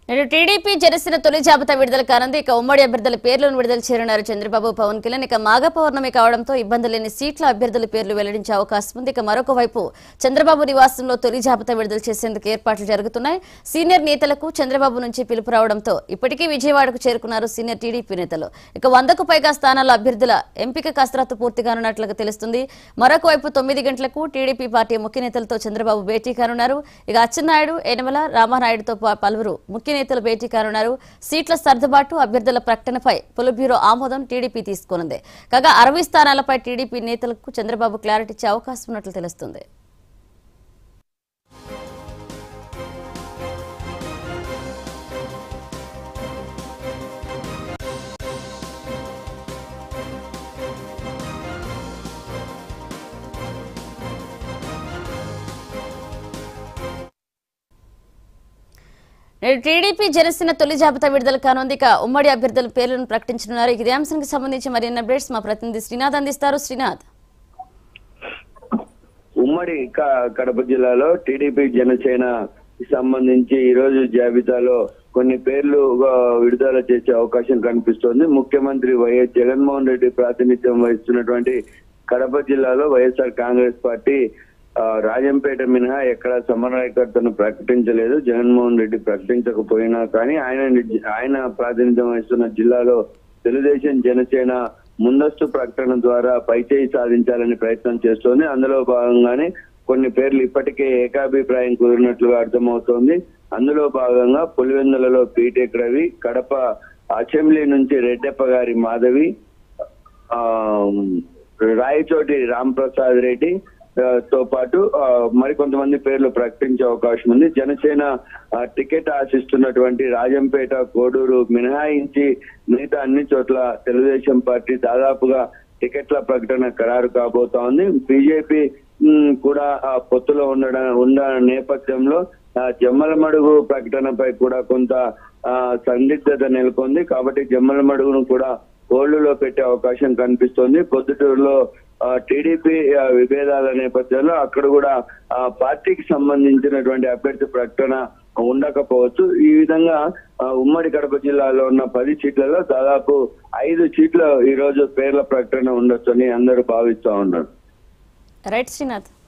నేడు టీడీపీ జనసేన తొలి జాబితా విడుదల కానుంది ఇక ఉమ్మడి అభ్యర్థుల పేర్లను విడుదల చేయనున్నారు చంద్రబాబు పవన్ కళ్యాణ్ ఇక మాఘ పౌర్ణమి కావడంతో ఇబ్బంది లేని సీట్ల అభ్యర్థుల పేర్లు వెల్లడించే అవకాశం ఉంది ఇక మరొక వైపు చంద్రబాబు నివాసంలో తొలి జాబితా విడుదల చేసేందుకు ఏర్పాట్లు జరుగుతున్నాయి సీనియర్ నేతలకు చంద్రబాబు నుంచి పిలుపు రావడంతో ఇప్పటికీ విజయవాడకు చేరుకున్నారు సీనియర్ టీడీపీ నేతలు ఇక వందకు పైగా స్థానాల అభ్యర్థుల ఎంపిక కసరత్తు పూర్తిగానున్నట్లుగా తెలుస్తుంది మరొక వైపు తొమ్మిది గంటలకు టీడీపీ పార్టీ ముఖ్య నేతలతో చంద్రబాబు భేటీ కానున్నారు ఇక అచ్చెన్నాయుడు యనమల రామానాయుడుతో పా- పలువురు ముఖ్య నేతలు భేటీ కానున్నారు సీట్ల సర్దుబాటు అభ్యర్థుల ప్రకటనపై పొలి బ్యూరో ఆమోదం టీడీపీ తీసుకున్నది కాగా అరవై స్థానాలపై టీడీపీ నేతలకు చంద్రబాబు క్లారిటీ ఇచ్చే అవకాశం ఉన్నట్లు తెలుస్తుంది నేడు టీడీపీ జనసేన తొలి జాబితా విడుదల కానుంది ఇక ఉమ్మడి అభ్యర్థుల పేర్లను ప్రకటించనున్నారు ఇక ఇదే అంశానికి సంబంధించి మరిన్ని అప్డేట్స్ మా ప్రతినిధి శ్రీనాథ్ అందిస్తారు శ్రీనాథ్ ఉమ్మడి క- కడప జిల్లాలో టీడీపీ జనసేన సంబంధించి ఈ రోజు జాబితాలో కొన్ని పేర్లు ఆ, విడుదల చేసే అవకాశం కనిపిస్తోంది ముఖ్యమంత్రి వైఎస్ జగన్మోహన్ రెడ్డి ప్రాతినిధ్యం వహిస్తున్నటువంటి కడప జిల్లాలో వైఎస్ఆర్ కాంగ్రెస్ పార్టీ ఆ, రాజంపేట మినహా ఎక్కడ సమన్వయకర్తను ప్రకటించలేదు జగన్మోహన్ రెడ్డి ప్రకటించకపోయినా కానీ ఆయన ఆయన ప్రాతినిధ్యం వహిస్తున్న జిల్లాలో తెలుగుదేశం జనసేన ముందస్తు ప్రకటన ద్వారా పైచేయి సాధించాలని ప్రయత్నం చేస్తోంది అందులో భాగంగానే కొన్ని పేర్లు ఇప్పటికే ఏకాభిప్రాయం కుదిరినట్లుగా అర్థమవుతోంది అందులో భాగంగా పులివెందులలో పీటెక్ రవి కడప అసెంబ్లీ నుంచి రెడ్డప్ప గారి మాధవి ఆ రాయచోటి రామ్ ప్రసాద్ రెడ్డి ఆ, తో పాటు ఆ, మరికొంతమంది పేర్లు ప్రకటించే అవకాశం ఉంది జనసేన ఆ, టికెట్ ఆశిస్తున్నటువంటి రాజంపేట కోడూరు మినహాయించి మిగతా అన్ని చోట్ల తెలుగుదేశం పార్టీ దాదాపుగా టికెట్ల ప్రకటన ఖరారు కాబోతా ఉంది బీజేపీ ఉమ్, కూడా ఆ పొత్తులో ఉండడం ఉన్న నేపథ్యంలో ఆ, జమ్మలమడుగు ప్రకటనపై కూడా కొంత ఆ, సందిగ్ధత నెలకొంది కాబట్టి జమ్మలమడుగును కూడా హోల్డ్లో పెట్టే అవకాశం కనిపిస్తోంది పొద్దుటూరులో ఆ, టీడీపీ ఆ, విభేదాల నేపథ్యంలో అక్కడ కూడా ఆ, పార్టీకి సంబంధించినటువంటి అభ్యర్థి ప్రకటన ఉండకపోవచ్చు ఈ విధంగా ఆ, ఉమ్మడి కడప జిల్లాలో ఉన్న పది సీట్లలో దాదాపు ఐదు సీట్ల ఈ రోజు పేర్ల ప్రకటన ఉండొచ్చని అందరూ భావిస్తా ఉన్నారు రైట్ శ్రీనాథ్